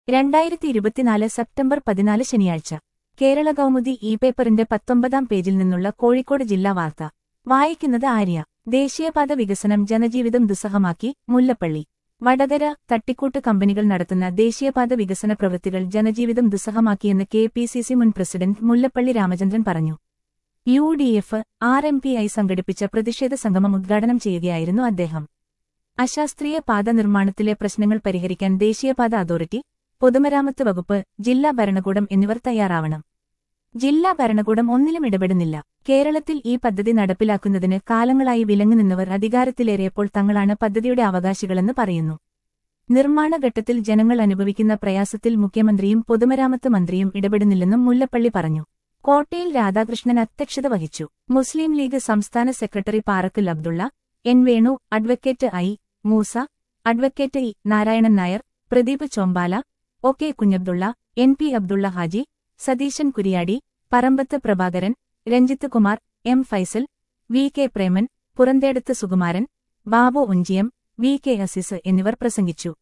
രണ്ടായിരത്തി ഇരുപത്തിനാല് സെപ്റ്റംബർ പതിനാല് ശനിയാഴ്ച കേരള കൗമുദി ഇ പേപ്പറിന്റെ പത്തൊമ്പതാം പേജിൽ നിന്നുള്ള കോഴിക്കോട് ജില്ലാ വാർത്ത വായിക്കുന്നത് ആര്യ ദേശീയപാത വികസനം ജനജീവിതം ദുസ്സഹമാക്കി മുല്ലപ്പള്ളി വടകര തട്ടിക്കൂട്ട് കമ്പനികൾ നടത്തുന്ന ദേശീയപാത വികസന പ്രവൃത്തികൾ ജനജീവിതം ദുസ്സഹമാക്കിയെന്ന് കെ പി സി സി മുൻ പ്രസിഡന്റ് മുല്ലപ്പള്ളി രാമചന്ദ്രൻ പറഞ്ഞു U D F R M P I സംഘടിപ്പിച്ച പ്രതിഷേധ സംഗമം ഉദ്ഘാടനം ചെയ്യുകയായിരുന്നു അദ്ദേഹം അശാസ്ത്രീയ പാത നിർമ്മാണത്തിലെ പ്രശ്നങ്ങൾ പരിഹരിക്കാൻ ദേശീയപാത അതോറിറ്റി പൊതുമരാമത്ത് വകുപ്പ് ജില്ലാ ഭരണകൂടം എന്നിവർ തയ്യാറാവണം ജില്ലാ ഭരണകൂടം ഒന്നിലും ഇടപെടുന്നില്ല കേരളത്തിൽ ഈ പദ്ധതി നടപ്പിലാക്കുന്നതിന് കാലങ്ങളായി വിലങ്ങുനിന്നവർ അധികാരത്തിലേറിയപ്പോൾ തങ്ങളാണ് പദ്ധതിയുടെ അവകാശികളെന്ന് പറയുന്നു നിർമ്മാണ ഘട്ടത്തിൽ ജനങ്ങൾ അനുഭവിക്കുന്ന പ്രയാസത്തിൽ മുഖ്യമന്ത്രിയും പൊതുമരാമത്ത് മന്ത്രിയും ഇടപെടുന്നില്ലെന്നും മുല്ലപ്പള്ളി പറഞ്ഞു കോട്ടയിൽ രാധാകൃഷ്ണൻ അധ്യക്ഷത വഹിച്ചു മുസ്ലിം ലീഗ് സംസ്ഥാന secretary Parakkal Abdulla N Venu advocate I Moosa advocate E Narayanan Nair Pradeep Chombala O K Kunhabdulla N P Abdulla Haji Satheesan Kuriyadi Parambath Prabhakaran Ranjith Kumar M Faisal V K Preman Puranthedath Sukumaran Babu Onchiyam V K Aziz എന്നിവർ പ്രസംഗിച്ചു